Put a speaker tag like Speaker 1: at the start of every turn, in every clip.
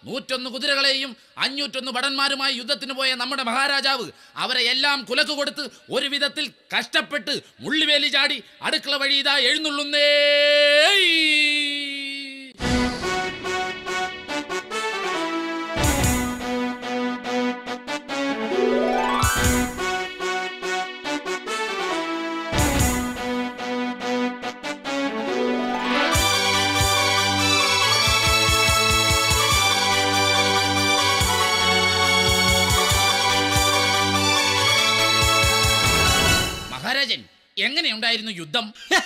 Speaker 1: നൂറ്റൊന്ന് കുതിരകളെയും അഞ്ഞൂറ്റൊന്ന് ഭടന്മാരുമായി യുദ്ധത്തിന് പോയ നമ്മുടെ മഹാരാജാവ് അവരെ എല്ലാം കുലക്ക് കൊടുത്ത് ഒരു വിധത്തിൽ കഷ്ടപ്പെട്ട് മുള്ളിവേലി ചാടി അടുക്കള വഴി ഇതാ എഴുന്നള്ളുന്നേ മഹാരാജൻ എങ്ങനെയുണ്ടായിരുന്നു യുദ്ധം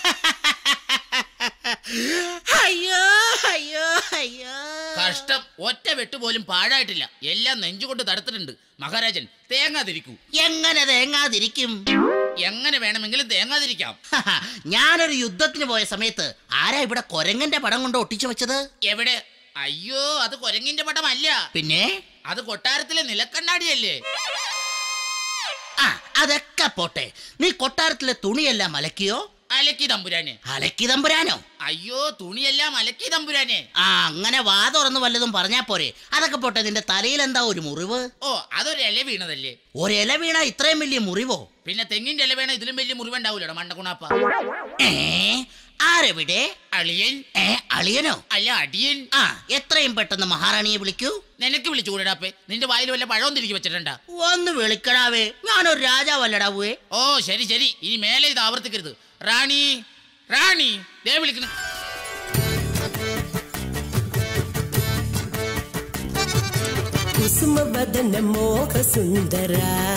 Speaker 2: അയ്യോ അയ്യോ അയ്യോ
Speaker 1: കഷ്ടം ഒറ്റ വെട്ട് പോലും പാഴായിട്ടില്ല എല്ലാം നെഞ്ചുകൊണ്ട് തടുത്തിട്ടുണ്ട് മഹാരാജൻ തേങ്ങാതിരിക്കൂ
Speaker 2: എങ്ങനെ തേങ്ങാതിരിക്കും
Speaker 1: എങ്ങനെ വേണമെങ്കിലും തേങ്ങാതിരിക്കാം
Speaker 2: ഞാനൊരു യുദ്ധത്തിന് പോയ സമയത്ത് ആരാ ഇവിടെ കൊരങ്ങന്റെ പടം കൊണ്ട് ഒട്ടിച്ചു വെച്ചത്
Speaker 1: എവിടെ അയ്യോ അത് കൊരങ്ങിന്റെ പടമല്ല
Speaker 2: പിന്നെ
Speaker 1: അത് കൊട്ടാരത്തിലെ നിലക്കണ്ണാടിയല്ലേ
Speaker 2: ആ അതൊക്കെ പോട്ടെ നീ കൊട്ടാരത്തിലെ തുണിയെല്ലാം അലക്കിയോ
Speaker 1: അലക്കി തമ്പുരാനെ
Speaker 2: അലക്കി തമ്പുരാനോ
Speaker 1: അയ്യോ തുണിയെല്ലാം അലക്കി തമ്പുരാനെ
Speaker 2: ആ അങ്ങനെ വാ തുറന്ന് വല്ലതും പറഞ്ഞാ പോരെ അതൊക്കെ പോട്ടെ നിന്റെ തലയിൽ എന്താ ഒരു മുറിവ്
Speaker 1: ഓ അതൊരു ഇല വീണതല്ലേ
Speaker 2: ഒരില വീണ ഇത്രയും വലിയ മുറിവോ
Speaker 1: പിന്നെ തെങ്ങിന്റെ ഇല വേണ ഇതിലും വലിയ മുറിവുണ്ടാവൂലോ മണ്ടക്കുണാപ്പ
Speaker 2: ഏ ആരെവിടെ
Speaker 1: അളിയൻ
Speaker 2: ഏ അളിയനോ
Speaker 1: അല്ല അടിയൻ
Speaker 2: ആ എത്രയും പെട്ടെന്ന് മഹാറാണിയെ വിളിക്കൂ
Speaker 1: നിനക്ക് വിളിച്ചു കൂടാപ്പേ നിന്റെ വായിൽ വല്ല പഴവും തിരികെ വെച്ചിട്ടുണ്ടാ
Speaker 2: ഒന്ന് വിളിക്കടാവേ ഞാനൊരു രാജാവല്ലടാവേ
Speaker 1: ഓ ശരി ശരി ഇനി മേലെ ഇത് ആവർത്തിക്കരുത് റാണി റാണി ദേ വിളിക്കണം
Speaker 3: ಕುಸುಮವದನ ಮೋಹ ಸುಂದರ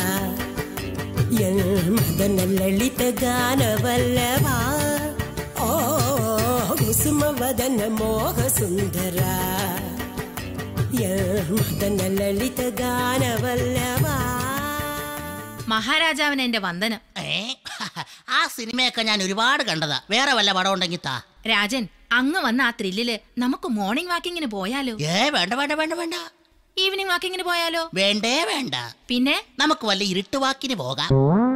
Speaker 3: ಎಲ್ ಮದನ ಲಲಿತ ಗಾನವಲ್ಲವ ಓ ಕುಸುಮವದನ ಮೋಹ ಸುಂದರ ಎಲ್ ಮದನ ಲಲಿತ ಗಾನವಲ್ಲವ
Speaker 4: മഹാരാജാവിന് എന്റെ വന്ദനം
Speaker 2: ഏ ആ സിനിമയൊക്കെ ഞാൻ ഒരുപാട് കണ്ടതാ വേറെ വല്ല പടം ഉണ്ടെങ്കിൽ താ
Speaker 4: രാജൻ അങ്ങ് വന്ന ആ ത്രില്ലില് നമുക്ക് മോർണിംഗ് വാക്കിങ്ങിന് പോയാലോ
Speaker 2: ഏ വേണ്ട വേണ്ട വേണ്ട വേണ്ട
Speaker 4: ഈവനിങ് വാക്കിങ്ങിന് പോയാലോ
Speaker 2: വേണ്ടേ വേണ്ട
Speaker 4: പിന്നെ
Speaker 2: നമുക്ക് വല്ല ഇരുട്ടുവാക്കിന് പോകാം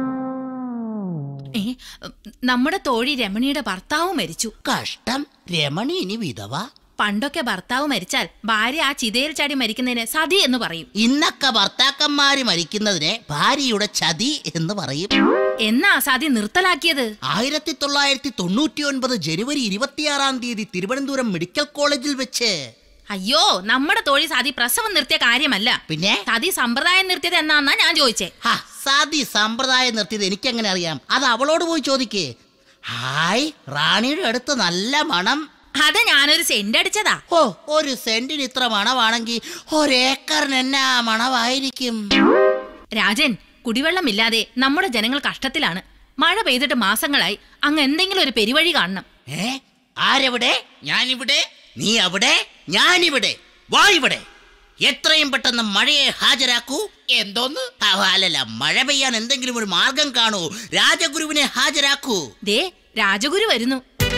Speaker 4: ഏ, നമ്മുടെ തോഴി രമണിയുടെ ഭർത്താവ് മരിച്ചു
Speaker 2: കഷ്ടം രമണി ഇനി വിധവ
Speaker 4: പണ്ടൊക്കെ ഭർത്താവ് മരിച്ചാൽ ഭാര്യ ആ ചിതയിൽ ചാടി മരിക്കുന്നതിന് സതി എന്ന് പറയും
Speaker 2: ഇന്നൊക്കെ ഭർത്താക്കന്മാര് മരിക്കുന്നതിനെ ഭാര്യയുടെ ചതി എന്ന് പറയും
Speaker 4: എന്നാ ആ സതി നിർത്തലാക്കിയത്
Speaker 2: ആയിരത്തി തൊള്ളായിരത്തി തൊണ്ണൂറ്റി ഒൻപത് ജനുവരി ഇരുപത്തിയാറാം തീയതി തിരുവനന്തപുരം മെഡിക്കൽ കോളേജിൽ വെച്ച്
Speaker 4: അയ്യോ നമ്മുടെ തോഴി സതി പ്രസവം നിർത്തിയ കാര്യമല്ല
Speaker 2: പിന്നെ
Speaker 4: സതി സമ്പ്രദായം നിർത്തിയത് എന്നാന്നാ ഞാൻ ചോദിച്ചേ
Speaker 2: ഹാ സതി സമ്പ്രദായം നിർത്തിയത് എനിക്കെങ്ങനെ അറിയാം അത് അവളോട് പോയി ചോദിക്കേ ഹായ് റാണിയുടെ അടുത്ത് നല്ല മണം
Speaker 4: അത് ഞാനൊരു സെന്റ് അടിച്ചതാ
Speaker 2: ഓ ഒരു സെന്റിന് ഇത്ര മണമാണെങ്കിൽ ഒരേക്കറിന് എന്നാ മണമായിരിക്കും
Speaker 4: രാജൻ കുടിവെള്ളമില്ലാതെ നമ്മുടെ ജനങ്ങൾ കഷ്ടത്തിലാണ് മഴ പെയ്തിട്ട് മാസങ്ങളായി അങ്ങ് എന്തെങ്കിലും ഒരു പെരുവഴി കാണണം
Speaker 2: ഏ ആരെവിടെ
Speaker 1: ഞാനിവിടെ
Speaker 2: നീ അവിടെ ഞാനിവിടെ വാ ഇവിടെ എത്രയും പെട്ടെന്ന് മഴയെ ഹാജരാക്കൂ
Speaker 1: എന്തോന്ന്
Speaker 2: ആ, അല്ലല്ല മഴ പെയ്യാൻ എന്തെങ്കിലും ഒരു മാർഗം കാണൂ രാജഗുരുവിനെ ഹാജരാക്കൂ
Speaker 4: ദേ രാജഗുരു വരുന്നു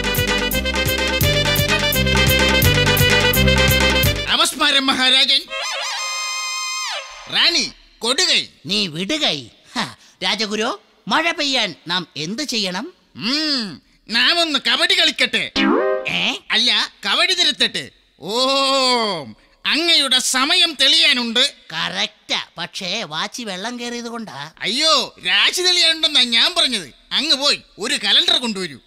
Speaker 5: നമസ്കാരം മഹാരാജൻ റാണി കൊടുകൈ
Speaker 2: നീ വിടുകൈ ഹ, രാജഗുരു മഴ പെയ്യാൻ നാം എന്ത് ചെയ്യണം
Speaker 5: ഉം, നാം ഒന്ന് കബഡി കളിക്കട്ടെ
Speaker 2: ഏ
Speaker 5: അല്ല കബഡി തിരുത്തട്ടെ ഓം അങ്ങയുടെ സമയം തെളിയാനുണ്ട്
Speaker 2: കറക്റ്റാ പക്ഷേ വാച്ചി വെള്ളം കയറിയത് കൊണ്ടാ
Speaker 5: അയ്യോ രാശി തെളിയാനുണ്ടെന്നാ ഞാൻ പറഞ്ഞത് അങ്ങ് പോയി ഒരു കലണ്ടർ കൊണ്ടുവരൂ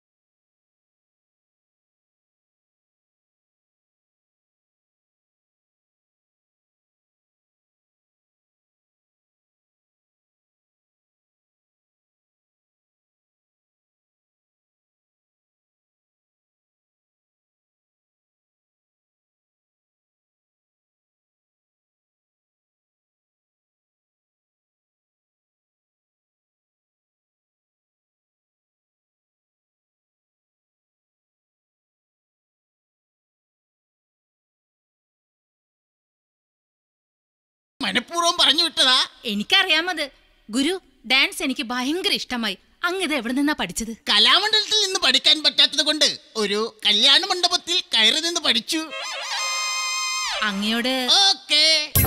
Speaker 5: മനഃപൂർവ്വം പറഞ്ഞു വിട്ടതാ
Speaker 4: എനിക്കറിയാമത് ഗുരു ഡാൻസ് എനിക്ക് ഭയങ്കര ഇഷ്ടമായി അങ്ങ് ഇത് എവിടെ നിന്നാ പഠിച്ചത്
Speaker 5: കലാമണ്ഡലത്തിൽ നിന്ന് പഠിക്കാൻ പറ്റാത്തത് കൊണ്ട് ഒരു കല്യാണ മണ്ഡപത്തിൽ കയറി നിന്ന് പഠിച്ചു
Speaker 4: അങ്ങയോട്
Speaker 5: ഓക്കേ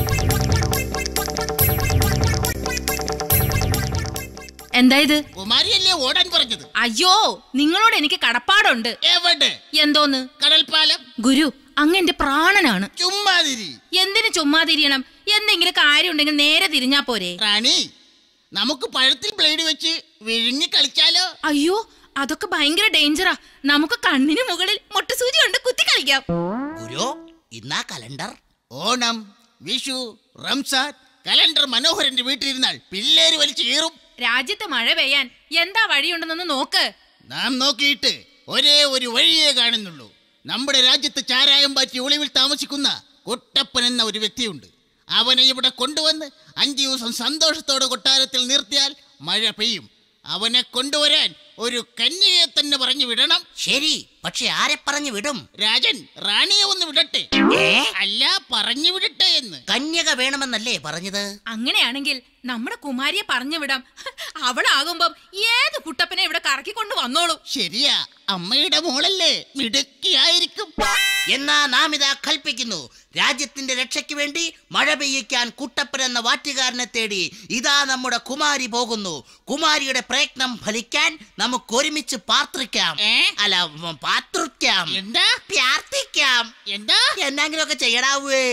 Speaker 4: എന്താ ഇത്
Speaker 5: കുമാരിയല്ലേ ഓടാൻ പറഞ്ഞത്
Speaker 4: അയ്യോ നിങ്ങളോട് എനിക്ക് കടപ്പാടുണ്ട്
Speaker 5: എവിടെ
Speaker 4: എന്തോന്ന്
Speaker 5: കടൽപ്പാലം
Speaker 4: ഗുരു അങ്ങ് എന്റെ പ്രാണനാണ്
Speaker 5: ചുമ്മാതിരി
Speaker 4: എന്തിനു ചുമ്മാ തിരിയണം എന്തെങ്കിലും കാര്യം ഉണ്ടെങ്കിൽ നേരെ തിരിഞ്ഞാ പോരെ
Speaker 5: റാണി നമുക്ക് പഴത്തിൽ ബ്ലേഡ് വെച്ച് വിഴുങ്ങി കളിച്ചാലോ
Speaker 4: അയ്യോ അതൊക്കെ ഭയങ്കര ഡേഞ്ചറാ നമുക്ക് കണ്ണിന് മുകളിൽ മുട്ടുസൂചി കൊണ്ട് കുത്തി കളിക്കാം
Speaker 2: ഗുരു ഇന്നാ കലണ്ടർ
Speaker 5: ഓണം വിഷു റംസാൻ കലണ്ടർ മനോഹരന്റെ വീട്ടിലിരുന്നാൽ പിള്ളേര് വലിച്ചു കീറും
Speaker 4: രാജ്യത്ത് മഴ പെയ്യാൻ എന്താ വഴിയുണ്ടെന്നൊന്ന് നോക്ക്
Speaker 5: നാം നോക്കിയിട്ട് ഒരേ ഒരു വഴിയേ കാണുന്നുള്ളൂ നമ്മുടെ രാജ്യത്ത് ചാരായം പാറ്റി ഒളിവിൽ താമസിക്കുന്ന കുട്ടപ്പൻ എന്ന ഒരു വ്യക്തിയുണ്ട് അവനെ ഇവിടെ കൊണ്ടുവന്ന് അഞ്ചു ദിവസം സന്തോഷത്തോടെ കൊട്ടാരത്തിൽ നിർത്തിയാൽ മഴ പെയ്യും അവനെ കൊണ്ടുവരാൻ ഒരു കന്യകയെ തന്നെ പറഞ്ഞു വിടണം
Speaker 2: ശരി പക്ഷെ ആരെ പറഞ്ഞു വിടും
Speaker 5: രാജൻ റാണിയെ ഒന്ന് വിടട്ടെ
Speaker 2: ഏ?
Speaker 5: അല്ല പറഞ്ഞു വിടട്ടെ എന്ന്
Speaker 2: കന്യക വേണമെന്നല്ലേ പറഞ്ഞത്
Speaker 4: അങ്ങനെയാണെങ്കിൽ നമ്മുടെ കുമാരിയെ പറഞ്ഞു വിടാം അവളാകുമ്പം ഏത് കുട്ടപ്പനെ ഇവിടെ കറക്കിക്കൊണ്ട് വന്നോളൂ
Speaker 5: ശരിയാ അമ്മയുടെ മോളല്ലേ മിടുക്കിയായിരിക്കും
Speaker 2: എന്നാ നാം ഇതാ കൽപ്പിക്കുന്നു രാജ്യത്തിന്റെ രക്ഷയ്ക്ക് വേണ്ടി മഴ പെയ്യിക്കാൻ കുട്ടപ്പൻ എന്ന വാറ്റുകാരനെ തേടി ഇതാ നമ്മുടെ കുമാരി പോകുന്നു കുമാരിയുടെ പ്രയത്നം ഫലിക്കാൻ നമുക്ക് ഒരുമിച്ച് പാർത്തിക്കാം
Speaker 5: ഏ?
Speaker 2: അല്ല ഉം, പാത്രിക്കാം
Speaker 5: എന്താ
Speaker 2: പ്രാർത്ഥിക്കാം
Speaker 5: എന്താ
Speaker 2: എന്നെങ്കിലുമൊക്കെ ചെയ്യടാവേ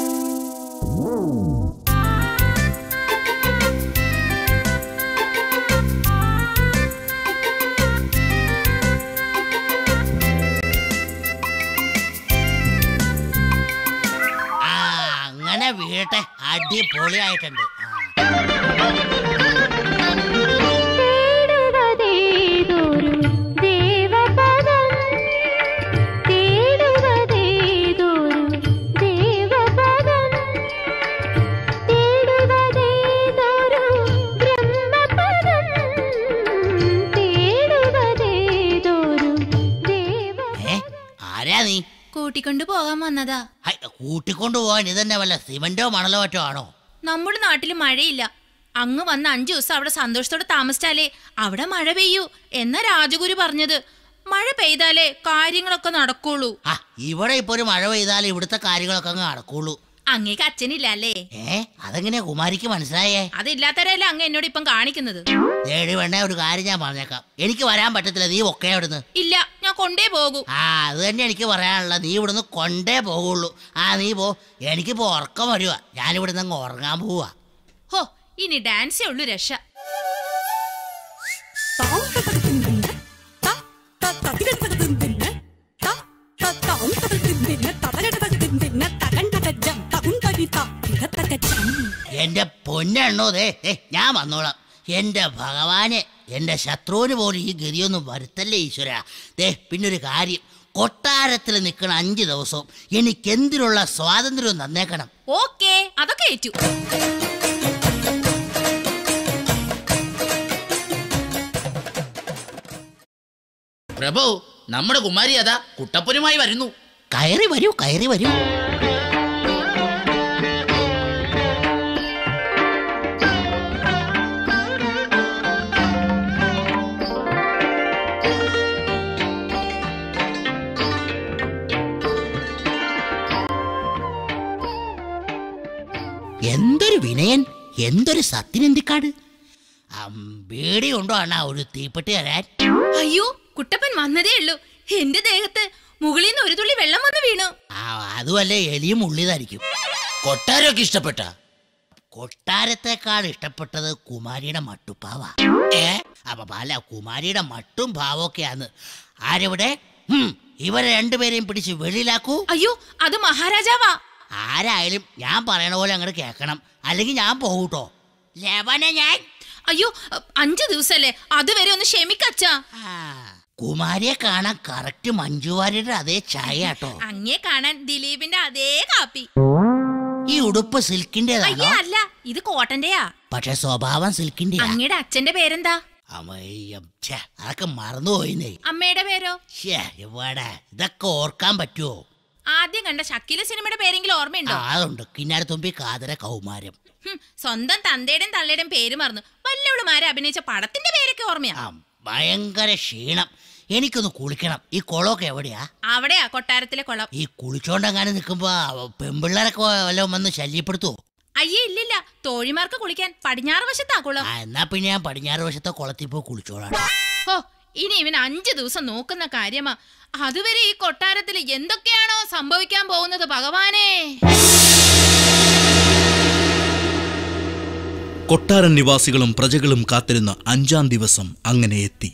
Speaker 2: ആ അങ്ങനെ വീട്ടെ അടിപൊളിയായിട്ടുണ്ട് ആ.
Speaker 6: തേടുവതേതൊരു ദേവപദം തേടുവതേതൊരു ദേവപദം തേടുവതേതൊരു ബ്രഹ്മപദം തേടുവതേതൊരു ദേവ
Speaker 2: ഏ ആരാ നീ
Speaker 4: കൂട്ടിക്കൊണ്ടു പോകാൻ വന്നതാ
Speaker 2: ഹൈ, കൂട്ടിക്കൊണ്ടു പോകാൻ ഇതന്നെ വല്ല സിമന്റോ മണലോ മറ്റോ ആണോ
Speaker 4: നമ്മുടെ നാട്ടിൽ മഴയില്ല അങ്ങ് വന്ന് അഞ്ചു ദിവസം അവിടെ സന്തോഷത്തോടെ താമസിച്ചാലേ അവിടെ മഴ പെയ്യൂ എന്നാ രാജഗുരു പറഞ്ഞത് മഴ പെയ്താലേ കാര്യങ്ങളൊക്കെ നടക്കുള്ളൂ
Speaker 2: ആ ഇവിടെ ഇപ്പൊ ഒരു മഴ പെയ്താൽ ഇവിടുത്തെ കാര്യങ്ങളൊക്കെ അങ്ങ് നടക്കുള്ളൂ
Speaker 4: അങ്ങേക്ക് അച്ഛനില്ല അല്ലേ
Speaker 2: ഏ അതെങ്ങനെയാ കുമാരിക്ക് മനസ്സിലായേ
Speaker 4: അതില്ലാത്തവരല്ലേ അങ്ങ് എന്നോട് ഇപ്പം കാണിക്കുന്നത്
Speaker 2: ദേടി വേണ്ട ഒരു കാര്യം ഞാൻ പറഞ്ഞേക്കാം എനിക്ക് വരാൻ പറ്റത്തില്ല നീ ഒക്കെ അവിടുന്ന്
Speaker 4: ഇല്ല ഞാൻ കൊണ്ടേ പോകൂ
Speaker 2: ആ അത് തന്നെ എനിക്ക് പറയാനുള്ളത് നീ ഇവിടുന്ന് കൊണ്ടേ പോകുള്ളൂ ആ നീ പോ എനിക്കിപ്പോ ഉറക്കം വരുവാ ഞാനിവിടുന്ന് അങ്ങ് ഉറങ്ങാൻ പോവാ
Speaker 4: ഹോ ഇനി ഡാൻസേ ഉള്ളൂ രക്ഷ
Speaker 2: എന്റെ പൊന്നെണ്ണോ ദേ ദേ, ഞാൻ വന്നോളാം എന്റെ ഭഗവാനെ എന്റെ ശത്രുവിന് പോലും ഈ ഗതിയൊന്നും വരുത്തല്ലേ ഈശ്വര ദേ പിന്നൊരു കാര്യം കൊട്ടാരത്തിൽ നിൽക്കണ അഞ്ച് ദിവസവും എനിക്ക് എന്തിനുള്ള സ്വാതന്ത്ര്യവും തന്നേക്കണം
Speaker 4: ഓക്കേ അതൊക്കെ ഏറ്റു
Speaker 1: പ്രഭു നമ്മുടെ കുമാരി അതാ കുട്ടപ്പനുമായി വരുന്നു
Speaker 2: കയറി വരൂ കയറി വരൂ എന്തൊരു വിനയൻ എന്തൊരു സത്യനന്ദിക്കാട് ബേടി ഉണ്ടോ അണ്ണാ ഒരു തീപ്പെട്ടി തരാൻ
Speaker 4: അയ്യോ കുട്ടപ്പൻ വന്നതേ ഉള്ളൂ എന്റെ ദേഹത്ത് മുകളിൽ നിന്ന് ഒരു തുള്ളി വെള്ളം വന്ന് വീണു
Speaker 2: ആ അതുമല്ലേ എലിയും ഉള്ളിതായിരിക്കും
Speaker 1: കൊട്ടാരമൊക്കെ ഇഷ്ടപ്പെട്ട
Speaker 2: കൊട്ടാരത്തെക്കാൾ ഇഷ്ടപ്പെട്ടത് കുമാരിയുടെ മട്ടുപ്പാവ ഏ അപ്പൊ അല്ല കുമാരിയുടെ മട്ടും ഭാവമൊക്കെയാന്ന് ആരെവിടെ ഹും, ഇവരെ രണ്ടുപേരെയും പിടിച്ച് വെളിയിലാക്കൂ
Speaker 4: അയ്യോ അത് മഹാരാജാവാ
Speaker 2: ആരായാലും ഞാൻ പറയണ പോലെ അങ്ങോട്ട് കേൾക്കണം അല്ലെങ്കിൽ ഞാൻ പോകൂട്ടോ ലവന ഞാൻ
Speaker 4: അയ്യോ അഞ്ചു ദിവസല്ലേ അതുവരെ ഒന്ന് ക്ഷമിക്കച്ചാ
Speaker 2: ആ, കുമാരിയെ കാണാൻ കറക്റ്റ് മഞ്ജുവാരിയുടെ അതേ ചായ കേട്ടോ
Speaker 4: അങ്ങേ കാണാൻ ദിലീപിന്റെ അതേ കാപ്പി
Speaker 2: ഈ ഉടുപ്പ് സിൽക്കിന്റേതാണോ
Speaker 4: അയ്യേ അല്ല ഇത് കോട്ടന്റെയാ
Speaker 2: പക്ഷെ സ്വഭാവം സിൽക്കിന്റെയാ
Speaker 4: അങ്ങയുടെ അച്ഛന്റെ പേരെന്താ
Speaker 2: അമ്മയ്യം, ഛെ, അതൊക്കെ മറന്നുപോയിന്നേ
Speaker 4: അമ്മയുടെ പേരോ
Speaker 2: ശ്ശേ, ഇവിടെ ഇതൊക്കെ ഓർക്കാൻ പറ്റുമോ
Speaker 4: ആദ്യം കണ്ട ഷക്കീല സിനിമയുടെ പേരെങ്കിലും
Speaker 2: ആ
Speaker 4: ഓർമ്മയുണ്ടോ
Speaker 2: അതുണ്ട് കിന്നാര തുമ്പി കാതര കൗമാരം
Speaker 4: ഹും, സ്വന്തം തന്തയുടെയും തള്ളയുടെയും പേര് മറന്നു വല്ലവളുമാരെ അഭിനയിച്ച പടത്തിന്റെ പേരൊക്കെ ഓർമ്മയാ
Speaker 2: ആ ഭയങ്കര ക്ഷീണം എനിക്കൊന്ന് കുളിക്കണം ഈ കുളമൊക്കെ എവിടെയാ
Speaker 4: അവിടെയാ കൊട്ടാരത്തിലെ കുളം
Speaker 2: ഈ കുളിച്ചോണ്ടങ്ങനെ നിൽക്കുമ്പോ അവ- പെമ്പിള്ളേരൊക്കെ വല്ലതും വന്ന് ശല്യപ്പെടുത്തുവോ
Speaker 4: അയ്യേ ഇല്ലില്ല തോഴിമാർക്ക് കുളിക്കാൻ പടിഞ്ഞാറ് വശത്താ കുളം
Speaker 2: ആ എന്നാ പിന്നെ ഞാൻ പടിഞ്ഞാറ് വശത്തെ കുളത്തിൽ പോയി കുളിച്ചോളാം
Speaker 4: ഹോ ഇനി ഇവൻ അഞ്ചു ദിവസം നോക്കുന്ന കാര്യമാ അതുവരെ ഈ കൊട്ടാരത്തിൽ എന്തൊക്കെയാണോ സംഭവിക്കാൻ പോകുന്നത് ഭഗവാനേ
Speaker 7: കൊട്ടാരൻ നിവാസികളും പ്രജകളും കാത്തിരുന്ന അഞ്ചാം ദിവസം അങ്ങനെ എത്തി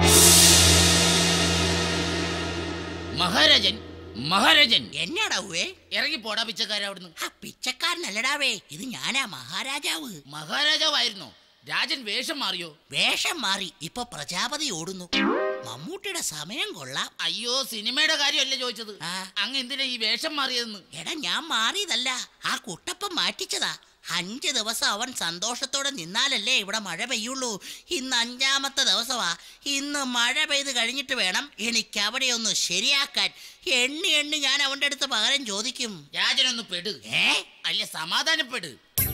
Speaker 1: മഹാരാജൻ മഹാരാജൻ
Speaker 2: എന്നാടാവേ
Speaker 1: ഇറങ്ങി പോടാ പിച്ചക്കാരെ അവിടുന്ന്
Speaker 2: ആ പിച്ചക്കാരനല്ലടാവേ ഇത് ഞാനാ മഹാരാജാവ്
Speaker 1: മഹാരാജാവായിരുന്നോ രാജൻ വേഷം മാറിയോ
Speaker 2: വേഷം മാറി ഇപ്പൊ പ്രജാപതി ഓടുന്നു മമ്മൂട്ടിയുടെ സമയം കൊള്ളാം
Speaker 1: അയ്യോ സിനിമയുടെ കാര്യമല്ലേ ചോദിച്ചത്
Speaker 2: ആ.
Speaker 1: അങ്ങ് എന്തിനാ ഈ വേഷം മാറിയതെന്ന്
Speaker 2: എടാ ഞാൻ മാറിയതല്ല ആ കുട്ടപ്പൻ മാറ്റിച്ചതാ അഞ്ച് ദിവസം അവൻ സന്തോഷത്തോടെ നിന്നാലല്ലേ ഇവിടെ മഴ പെയ്യുള്ളൂ ഇന്ന് അഞ്ചാമത്തെ ദിവസമാ ഇന്ന് മഴ പെയ്ത് കഴിഞ്ഞിട്ട് വേണം എനിക്ക് അവിടെ ഒന്ന് ശരിയാക്കാൻ എണ്ണി എണ്ണി ഞാൻ അവന്റെ അടുത്ത് പകരം ചോദിക്കും
Speaker 1: രാജനൊന്ന് പെട്
Speaker 2: ഏ
Speaker 1: അല്ല സമാധാനപ്പെട്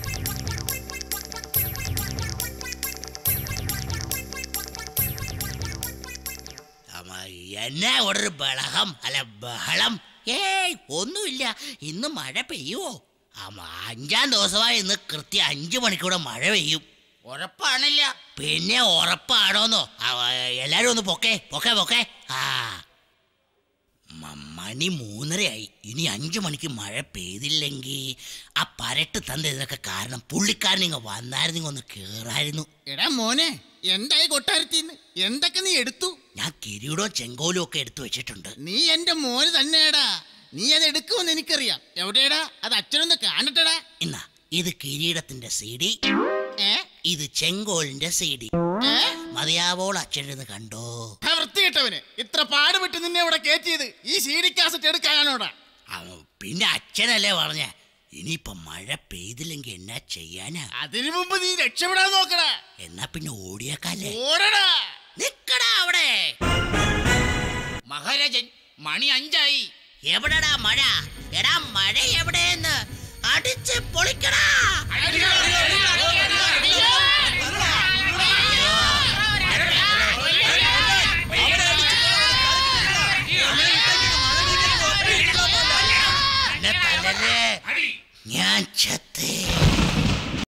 Speaker 2: അമ്മ, എന്നാ ഇവിടെ ഒരു ബളഹം അല്ല ബഹളം ഏയ് ഒന്നുമില്ല ഇന്ന് മഴ പെയ്യുവോ അമ്മ, അഞ്ചാം ദിവസമായി ഇന്ന് കൃത്യം അഞ്ചു മണിക്കൂടെ മഴ പെയ്യും
Speaker 1: ഉറപ്പാണില്ല
Speaker 2: പിന്നെ ഉറപ്പാണോന്നോ ആ, എല്ലാരും ഒന്ന് പൊക്കെ പൊക്കെ പൊക്കെ ആ മ- മണി മൂന്നരയായി ഇനി അഞ്ചു മണിക്ക് മഴ പെയ്തില്ലെങ്കിൽ ആ പരട്ട് തந்த ഇതിനൊക്കെ കാരണം പുള്ളിക്കാരൻ ഇങ്ങ് വന്നായിരുന്നെങ്കിൽ ഒന്ന് കേറായിരുന്നു
Speaker 5: എടാ മോനെ എന്തായി കൊട്ടാരത്തിന്ന് എന്തൊക്കെ നീ എടുത്തു
Speaker 2: ഞാൻ കിരീടവും ചെങ്കോലും ഒക്കെ എടുത്തു വെച്ചിട്ടുണ്ട്
Speaker 5: നീ എന്റെ മോന് തന്നെയാടാ നീ അത് എടുക്കുമെന്ന് എനിക്കറിയാം എവിടെയാടാ അത് അച്ഛനൊന്ന് കാണട്ടെടാ
Speaker 2: ഇന്നാ ഇത് കിരീടത്തിന്റെ സി ഡി
Speaker 5: ഏ
Speaker 2: ഇത് ചെങ്കോലിന്റെ സി ഡി
Speaker 5: ഏ
Speaker 2: മതിയാവോൾ അച്ഛനെന്ന് കണ്ടോ
Speaker 5: ആ വൃത്തികെട്ടവന് ഇത്ര പാടുപെട്ട് നിന്നെ ഇവിടെ കയറ്റിയത് ഈ സി ഡി കാസറ്റ് എടുക്കാനാണോടാ
Speaker 2: അവ- പിന്നെ അച്ഛനല്ലേ പറഞ്ഞ ഇനിയിപ്പൊ മഴ പെയ്തില്ലെങ്കിൽ എന്നാ ചെയ്യാനാ
Speaker 5: അതിനു മുമ്പ് നീ രക്ഷപ്പെടാൻ നോക്കടാ
Speaker 2: എന്നാ പിന്നെ ഓടിയേക്കാല്ലേ
Speaker 5: ഓടടാ
Speaker 2: നിക്കടാ അവിടെ
Speaker 1: മഹാരാജൻ മണി അഞ്ചായി
Speaker 2: എവിടെടാ മഴ എടാ മഴ എവിടെയെന്ന് അടിച്ച് പൊളിക്കടാ എന്നെ തല്ലല്ലേ ഞാൻ ചത്തേ